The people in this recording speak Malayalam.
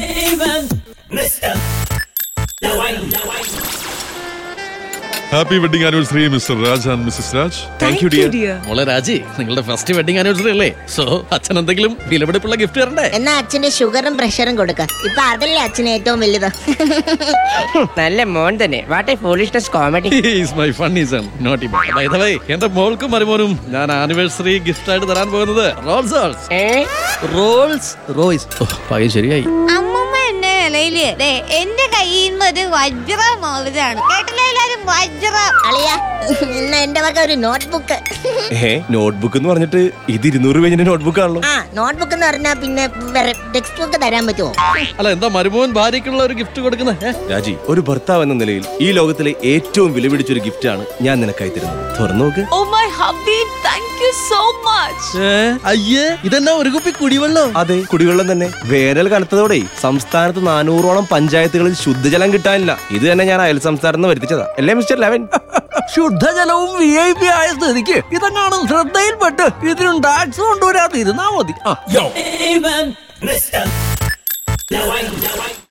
happy wedding anniversary mister Raj and missus Raj thank you dear മോളെ രാജി നിങ്ങളുടെ ഫസ്റ്റ് വെഡിങ് ആനിവേഴ്സറി അല്ലേ സോ അച്ഛൻ എന്തെങ്കിലും വിലപിടിപ്പുള്ള ഗിഫ്റ്റ് തരണ്ടേ എന്നാ അച്ഛന്റെ ഷുഗറും പ്രഷറും കൊടുക്ക ഇപ്പൊ അതല്ലേ അച്ഛന് ഏറ്റവും വലുത് നല്ല മോൻ തന്നെ what a foolishness comedy is my funny son naughty by the way എന്റെ മോൾക്കും മരുമോനും ഞാൻ ആനിവേഴ്സറി ഗിഫ്റ്റ് ആയിട്ട് തരാൻ പോകുന്നത് Rolls Rolls a Rolls Royce oh പയ്യ ശരിയായി അമ്മമ്മ എന്റെ നിലയില് ദേ, എന്റെ കയ്യിൽ നിന്ന് ഒരു വജ്ര മോതിരാണ് കേട്ടില്ല എല്ലാരും വജ്ര അളിയ ഇന്ന് എന്റെ വക ഒരു നോട്ട്ബുക്ക് ഏ നോട്ട്ബുക്ക് എന്ന് പറഞ്ഞിട്ട് ഇത് ഇരുന്നൂറ് പേജിന്റെ നോട്ട്ബുക്ക് ആണല്ലോ ആ നോട്ട്ബുക്ക് എന്ന് പറഞ്ഞാ പിന്നെ വേറെ ടെക്സ്റ്റ് ബുക്ക് തരാൻ പറ്റുമോ അല്ല എന്താ മരുമോൻ ഭാര്യക്കുള്ള ഒരു ഗിഫ്റ്റ് കൊടുക്കുന്നത് രാജി ഒരു ഭർത്താവ് എന്ന നിലയിൽ ഈ ലോകത്തിലെ ഏറ്റവും വിലപിടിച്ചൊരു ഗിഫ്റ്റ് ആണ് ഞാൻ നിനക്കായി തരുന്നത് തുറന്നു നോക്ക് oh my hubby thank you so much അയ്യേ ഇതെന്നാ ഒരു കുപ്പി കുടിവെള്ളം അതെ കുടിവെള്ളം തന്നെ വേനൽ കനത്തതോടെ സംസ്ഥാനത്ത് നാനൂറോളം പഞ്ചായത്തുകളിൽ ശുദ്ധജലം കിട്ടാനില്ല ഇത് തന്നെ ഞാൻ അയൽ സംസ്ഥാനത്ത് നിന്ന് വരുത്തിച്ചതാ അല്ലേ മിസ്റ്റർ ലെവൻ ശുദ്ധജലവും വി ഐ പി ആയ സ്ഥിതിക്ക് ഇതെങ്ങാനും ശ്രദ്ധയിൽപ്പെട്ട് ഇതിനും ടാക്സ് കൊണ്ടുവരാതിരുന്നാ മതി ആ